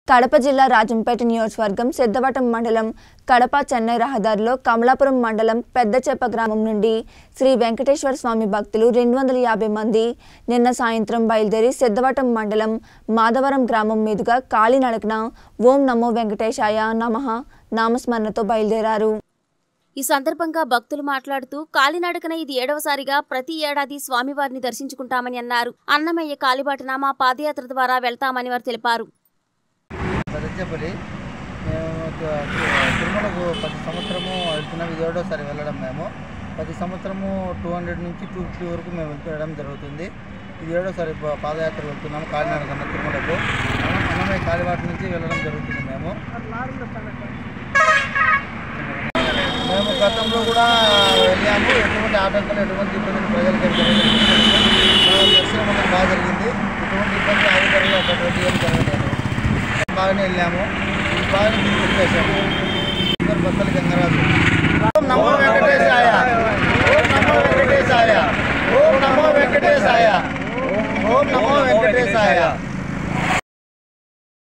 కడప జిల్లా రాజంపేట నియోజకవర్గం సిద్ధవటం మండలం కడప చెన్నై రహదారిలో కమలాపురం మండలం పెద్దచెప్ప గ్రామం నుండి శ్రీ వెంకటేశ్వర స్వామి భక్తులు రెండు వందల యాభై మంది నిన్న సాయంత్రం బయలుదేరి సిద్ధవటం మండలం మాధవరం గ్రామం మీదుగా కాలినడకన ఓం నమో వెంకటేశాయ నమః నామస్మరణతో బయలుదేరారు ఈ సందర్భంగా భక్తులు మాట్లాడుతూ కాలినడకన ఇది ఏడవసారిగా ప్రతి ఏడాది స్వామివారిని దర్శించుకుంటామని అన్నారు అన్నమయ్య కాలిబాటన మా పాదయాత్ర ద్వారా వెళ్తామని వారు తెలిపారు సరిచేపల్లి మేము తి- తిరుమలకు ప్రతి సంవత్సరము వెళ్తున్నాం ఇది ఏడోసారి వెళ్ళడం మేము ప్రతి సంవత్సరము టూ హండ్రెడ్ నుంచి టూ ఫిఫ్టీ వరకు మేము వెళ్ళడం జరుగుతుంది ఇది ఏడోసారి ప- పాదయాత్ర వెళ్తున్నాము కాలినాడ కన్నా తిరుమలకు అన్న- అన్నమయ్య కాలిబాట నుంచి వెళ్ళడం జరుగుతుంది మేము మేము గతంలో కూడా వెళ్ళాము ఎటువంటి ఆటంకాలు ఎటువంటి ఇబ్బందులు ప్రజలకు ఏం జరగలేదు మా దర్శనం అనేది బాగా జరిగింది ఎటువంటి ఇబ్బంది ఆయుధాలు అటువంటి ఏం జరగలేదు బాగానే వెళ్ళాము బాగానే తిరిగి వచ్చేసాము ఇద్దరు భక్తులు గంగరాజు ఓం నమో వెంకటేశాయ ఓం నమో వెంకటేశాయ ఓం నమో వెంకటేశాయ ఓం నమో వెంకటేశాయ